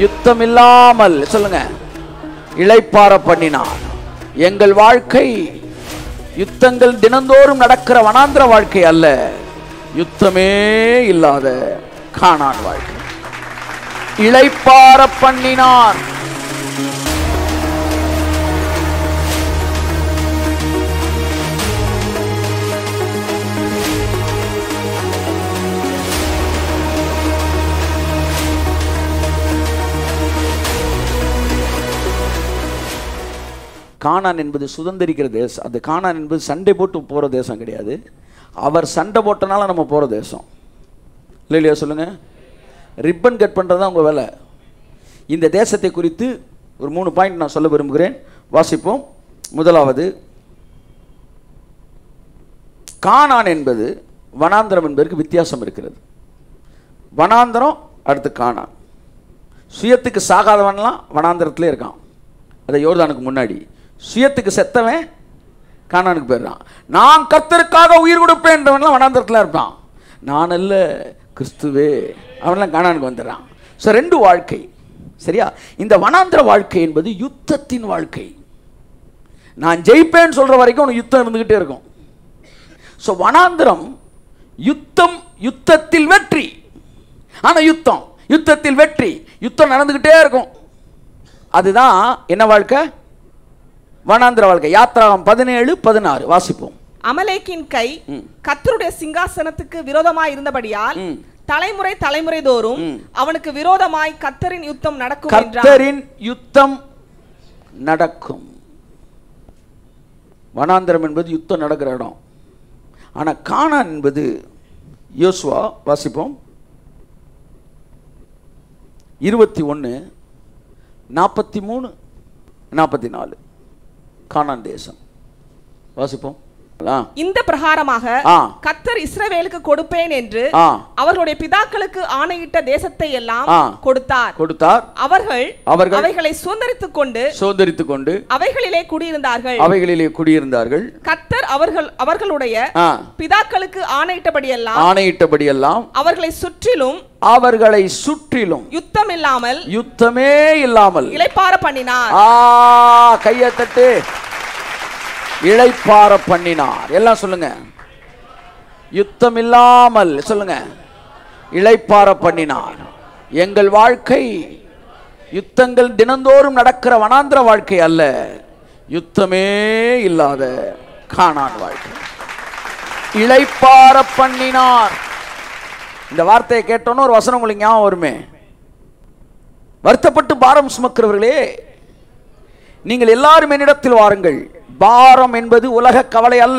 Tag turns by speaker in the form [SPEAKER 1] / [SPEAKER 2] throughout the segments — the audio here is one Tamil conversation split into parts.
[SPEAKER 1] யுத்தம் இல்லாமல் சொல்லுங்க இளைப்பார பண்ணினார் எங்கள் வாழ்க்கை யுத்தங்கள் தினந்தோறும் நடக்கிற வனாந்திர வாழ்க்கை அல்ல யுத்தமே இல்லாத காணான் வாழ்க்கை இளைப்பார பண்ணினார் கானான் என்பது சுதந்திரிக்கிற தேசம் அது கானான் என்பது சண்டை போட்டு போகிற தேசம் கிடையாது அவர் சண்டை போட்டனால நம்ம போகிற தேசம் இல்லை இல்லையா சொல்லுங்கள் ரிப்பன் கட் பண்ணுறது தான் உங்கள் வேலை இந்த தேசத்தை குறித்து ஒரு மூணு பாயிண்ட் நான் சொல்ல விரும்புகிறேன் வாசிப்போம் முதலாவது கானான் என்பது வனாந்திரம் என்பதற்கு வித்தியாசம் இருக்கிறது வனாந்திரம் அடுத்து கானான் சுயத்துக்கு சாகாதவன்லாம் வனாந்திரத்திலே இருக்கான் அதை யோர்தானுக்கு முன்னாடி சுயத்துக்கு செத்தவன் கானானுக்கு போயிடுறான் நான் கர்த்தருக்காக உயிர் கொடுப்பேன்றவன்லாம் வனாந்திரத்தில் இருப்பான் நான் அல்ல கிறிஸ்துவே அவன்லாம் கானானுக்கு வந்துடுறான் ஸோ ரெண்டு வாழ்க்கை சரியா இந்த வனாந்திர வாழ்க்கை என்பது யுத்தத்தின் வாழ்க்கை நான் ஜெயிப்பேன்னு சொல்ற வரைக்கும் உனக்கு யுத்தம் இருந்துகிட்டே இருக்கும் ஸோ வனாந்திரம் யுத்தம் யுத்தத்தில் வெற்றி ஆனா யுத்தம் யுத்தத்தில் வெற்றி யுத்தம் நடந்துகிட்டே இருக்கும் அதுதான் என்ன வாழ்க்கை வனாந்திர வாழ்க்கை யாத்திராகம் பதினேழு பதினாறு வாசிப்போம்
[SPEAKER 2] அமலேக்கின் கை
[SPEAKER 1] ம்.
[SPEAKER 2] கர்த்தருடைய சிங்காசனத்துக்கு விரோதமாய் இருந்தபடியால்
[SPEAKER 1] ம்.
[SPEAKER 2] தலைமுறை தலைமுறை தோறும்
[SPEAKER 1] ம்.
[SPEAKER 2] அவனுக்கு விரோதமாய் கர்த்தரின் யுத்தம் நடக்கும் என்றார்
[SPEAKER 1] கர்த்தரின் யுத்தம் நடக்கும் வனாந்திரம் என்பது யுத்தம் நடக்கிற இடம் ஆனா கானான் என்பது யோசுவா வாசிப்போம் இருபத்தி ஒன்று நாற்பத்தி மூணு நாற்பத்தி நாலு கானான் தேசம் வாசிப்போம் ஆ
[SPEAKER 2] இந்த பிரகாரமாக
[SPEAKER 1] ஆ.
[SPEAKER 2] கர்த்தர் இஸ்ரவேலுக்கு கொடுப்பேன் என்று
[SPEAKER 1] ஆ
[SPEAKER 2] அவர்களுடைய பிதாக்களுக்கு ஆணையிட்ட தேசத்தை எல்லாம்
[SPEAKER 1] ஆ.
[SPEAKER 2] கொடுத்தார்
[SPEAKER 1] கொடுத்தார்
[SPEAKER 2] அவர்கள்
[SPEAKER 1] அவர்கள்
[SPEAKER 2] அவைகளை சுதந்திரித்துக் கொண்டு
[SPEAKER 1] சுதந்திரித்துக் கொண்டு
[SPEAKER 2] அவைகளிலே குடியிருந்தார்கள்
[SPEAKER 1] அவைகளிலே குடியிருந்தார்கள்
[SPEAKER 2] கர்த்தர் அவர்கள் அவர்களுடைய
[SPEAKER 1] ஆ
[SPEAKER 2] பிதாக்களுக்கு ஆணையிட்டபடியெல்லாம்
[SPEAKER 1] ஆணையிட்டபடியெல்லாம்
[SPEAKER 2] அவர்களை சுற்றிலும்
[SPEAKER 1] அவர்களை சுற்றிலும்
[SPEAKER 2] யுத்தம் இல்லாமல்
[SPEAKER 1] யுத்தமே இல்லாமல்
[SPEAKER 2] இளைப்பார பண்ணினார்
[SPEAKER 1] ஆ கையை தட்டு இளைப்பார பண்ணினார் எல்லாம் சொல்லுங்க யுத்தம் இல்லாமல் சொல்லுங்க இளைப்பார பண்ணினார் எங்கள் வாழ்க்கை யுத்தங்கள் தினந்தோறும் நடக்கிற வனாந்திர வாழ்க்கை அல்ல யுத்தமே இல்லாத காணான் வாழ்க்கை இளைப்பார பண்ணினார் இந்த வார்த்தையை கேட்டோன்னு ஒரு வசனம் உங்களுக்கு ஞாபகம் வருமே வருத்தப்பட்டு பாரம் சுமக்கிறவர்களே நீங்கள் எல்லாரும் என்னிடத்தில் வாருங்கள் பாரம் என்பது உலக கவலை அல்ல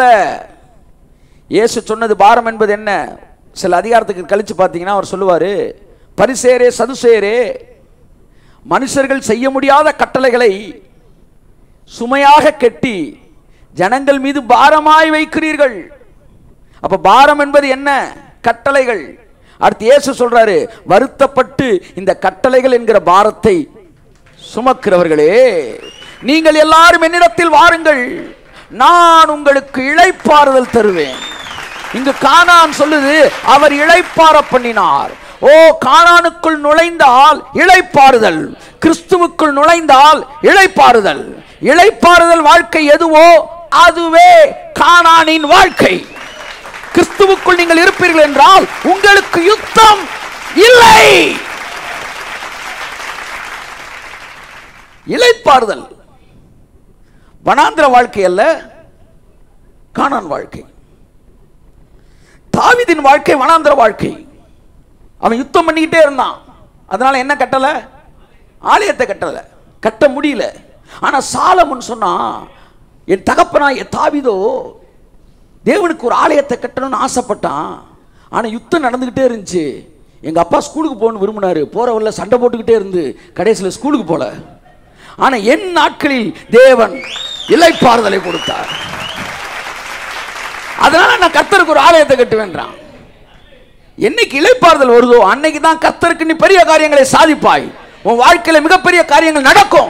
[SPEAKER 1] இயேசு சொன்னது பாரம் என்பது என்ன சில அதிகாரத்துக்கு கழிச்சு பார்த்தீங்கன்னா அவர் சொல்லுவார் பரிசேரே சதுசேரே மனுஷர்கள் செய்ய முடியாத கட்டளைகளை சுமையாக கெட்டி ஜனங்கள் மீது பாரமாய் வைக்கிறீர்கள் அப்ப பாரம் என்பது என்ன கட்டளைகள் அடுத்து இயேசு சொல்றாரு வருத்தப்பட்டு இந்த கட்டளைகள் என்கிற பாரத்தை சுமக்கிறவர்களே நீங்கள் எல்லாரும் என்னிடத்தில் வாருங்கள் நான் உங்களுக்கு இளைப்பாறுதல் தருவேன் இங்கு கானான் சொல்லுது அவர் இளைப்பாற பண்ணினார் ஓ கானானுக்குள் நுழைந்தால் இளைப்பாறுதல் கிறிஸ்துவுக்குள் நுழைந்தால் இளைப்பாறுதல் இளைப்பாறுதல் வாழ்க்கை எதுவோ அதுவே கானானின் வாழ்க்கை கிறிஸ்துவுக்குள் நீங்கள் இருப்பீர்கள் என்றால் உங்களுக்கு யுத்தம் இல்லை இளைப்பாறுதல் வனாந்திர வாழ்க்கை அல்ல காணான் வாழ்க்கை தாவீதின் வாழ்க்கை வனாந்திர வாழ்க்கை அவன் யுத்தம் பண்ணிக்கிட்டே இருந்தான் அதனால என்ன கட்டல ஆலயத்தை கட்டல கட்ட முடியல ஆனா சாலமன் சொன்னா என் தகப்பனா என் தாவிதோ தேவனுக்கு ஒரு ஆலயத்தை கட்டணும்னு ஆசைப்பட்டான் ஆனா யுத்தம் நடந்துகிட்டே இருந்துச்சு எங்க அப்பா ஸ்கூலுக்கு போகணும்னு விரும்பினாரு போற வழியில சண்டை போட்டுக்கிட்டே இருந்து கடைசியில் ஸ்கூலுக்கு போல ஆனா என் நாட்களில் தேவன் இலைப்பாறுதலை கொடுத்தார் அதனால நான் கர்த்தருக்கு ஒரு ஆலயத்தை கட்டுவேன்றான் என்னைக்கு இளைப்பாறுதல் வருதோ அன்னைக்கு தான் கர்த்தருக்கு நீ பெரிய காரியங்களை சாதிப்பாய் உன் வாழ்க்கையில மிகப்பெரிய காரியங்கள் நடக்கும்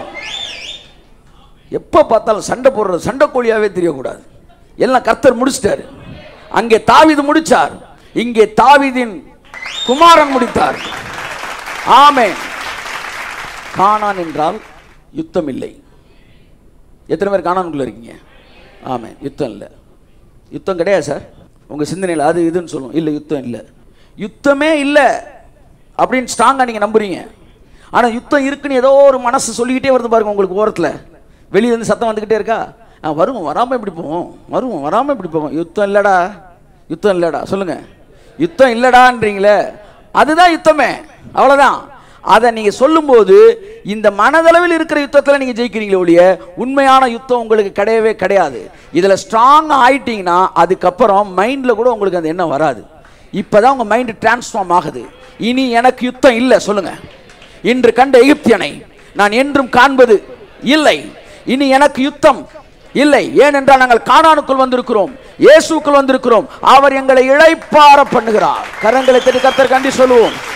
[SPEAKER 1] எப்ப பார்த்தாலும் சண்டை போடுறது சண்டை கோழியாவே தெரியக்கூடாது எல்லாம் கர்த்தர் முடிச்சிட்டாரு அங்கே தாவீது முடிச்சார் இங்கே தாவீதின் குமாரன் முடித்தார் ஆமென் காணான் என்றால் யுத்தம் இல்லை எத்தனை பேர் காணானுக்குள்ள இருக்கீங்க ஆமாம் யுத்தம் இல்லை யுத்தம் கிடையாது சார் உங்கள் சிந்தனையில் அது இதுன்னு சொல்லுவோம் இல்லை யுத்தம் இல்லை யுத்தமே இல்லை அப்படின்னு ஸ்ட்ராங்காக நீங்கள் நம்புறீங்க ஆனால் யுத்தம் இருக்குன்னு ஏதோ ஒரு மனசு சொல்லிக்கிட்டே வருது பாருங்க உங்களுக்கு ஓரத்தில் வெளியே இருந்து சத்தம் வந்துக்கிட்டே இருக்கா ஆ வருவோம் வராமல் எப்படி போவோம் வருவோம் வராமல் எப்படி போவோம் யுத்தம் இல்லைடா யுத்தம் இல்லைடா சொல்லுங்க யுத்தம் இல்லைடான்றீங்களே அதுதான் யுத்தமே அவ்வளோதான் அதை நீங்கள் சொல்லும்போது இந்த மனதளவில் இருக்கிற யுத்தத்தில் நீங்கள் ஜெயிக்கிறீங்களே ஒழிய உண்மையான யுத்தம் உங்களுக்கு கிடையவே கிடையாது இதில் ஸ்ட்ராங்காக ஆயிட்டீங்கன்னா அதுக்கப்புறம் மைண்டில் கூட உங்களுக்கு அந்த எண்ணம் வராது இப்போ தான் உங்கள் மைண்டு டிரான்ஸ்ஃபார்ம் ஆகுது இனி எனக்கு யுத்தம் இல்லை சொல்லுங்கள் இன்று கண்ட எகிப்தியனை நான் என்றும் காண்பது இல்லை இனி எனக்கு யுத்தம் இல்லை ஏனென்றால் நாங்கள் கானானுக்குள் வந்திருக்கிறோம் இயேசுக்குள் வந்திருக்கிறோம் அவர் எங்களை இழைப்பார பண்ணுகிறார் கரங்களை தட்டி கத்தர் கண்டி சொல்லுவோம்